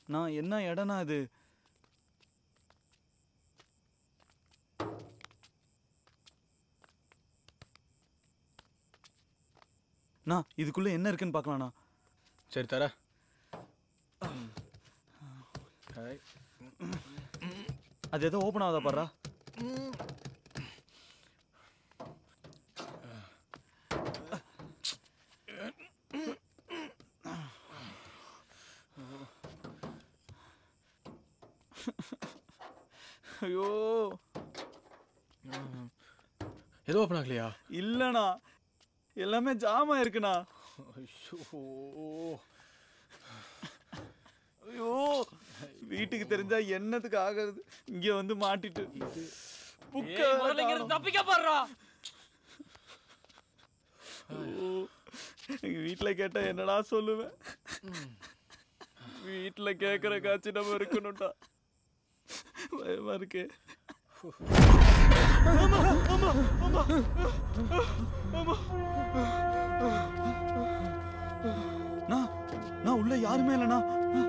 நான் என்ன இடம்னா இது நான் இதுக்குள்ள என்ன இருக்குன்னு பார்க்கலாம்ண்ணா சரி தர அது எதோ ஓப்பன் ஆகுதா பாரா ஐயோ எதுவும் ஓப்பன் ஆகலையா இல்லண்ணா எல்லாமே ஜாமா இருக்குண்ணா ஐயோ ஐயோ வீட்டுக்கு தெரிஞ்சா என்னத்துக்கு ஆகிறது இங்க வந்து மாட்டிட்டு புக்க ஏய், முதல்ல இங்க இருந்து தப்பிக்க பாடுறா எங்க வீட்டுல கேட்டா என்னடா சொல்லுவேன் வீட்டுல கேக்குற காட்சி நம்ம இருக்கணும்டா பயமா இருக்கு ஆமா, ஆமா, ஆமா, ஆமா. அண்ணா, அண்ணா, உள்ள யாருமே இல்லைண்ணா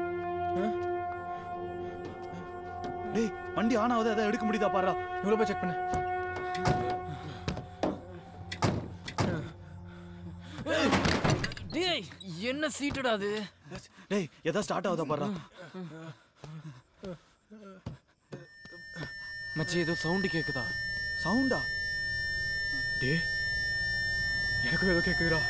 டேய் வண்டி ஆன் ஆகுது அதை எடுக்க முடியுதா பாரா இவ்வளோ போய் செக் பண்ணு டேய் என்ன சீட்டுடா அது டேய் எதா ஸ்டார்ட் ஆகுதா பாரா மச்சி ஏதோ சவுண்ட் கேக்குதா சவுண்டா டேய் எனக்கும் ஏதோ கேட்குதுடா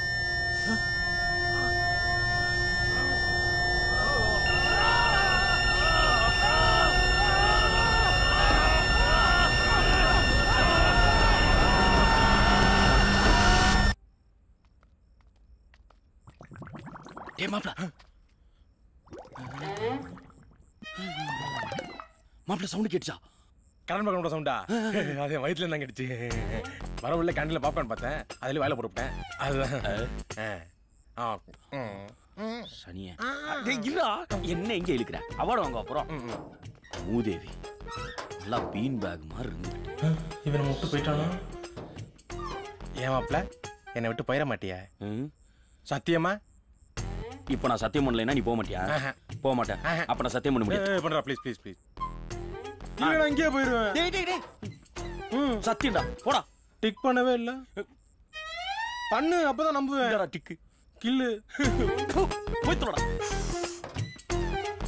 டேய் மாப்ள மாப்ள சவுண்ட் கேட்டுச்சா கரண்ட் பக்கம் சவுண்டா அது என் வயிற்றுல இருந்தாங்க அடிச்சு வர உள்ள கேண்டீன்ல பாப்கார்ன் பார்த்தேன் அதுல வாயில போட்டுவிட்டேன் அதுதான் ஆ. ஆ. ம். சனிய டேய் இல்லடா என்ன எங்க இழுக்கிற அவார்டு வாங்க அப்புறம் மூதேவி நல்லா பீன் பேக் மாதிரி இருந்துட்டு இவனை விட்டு போயிட்டானா ஏன் மாப்ள என்னை விட்டு போயிட மாட்டியா ம்? சத்தியமா இப்போ நான் சத்தியம் பண்ணலைன்னா நீ போக மாட்டியா ஆஹா. போக மாட்டேன் ஆஹா. அப்ப நான் சத்தியம் பண்ண முடியாது ஏய், பண்றா ப்ளீஸ் ப்ளீஸ் ப்ளீஸ் இல்ல நான் இங்கேயே போயிருவேன் டேய் டேய் டேய் சத்தியம்டா போடா டிக் பண்ணவே இல்ல பண்ணு அப்பதான் நம்புவேன் இந்தாடா டிக்கு கில்லு போய் தொலைடா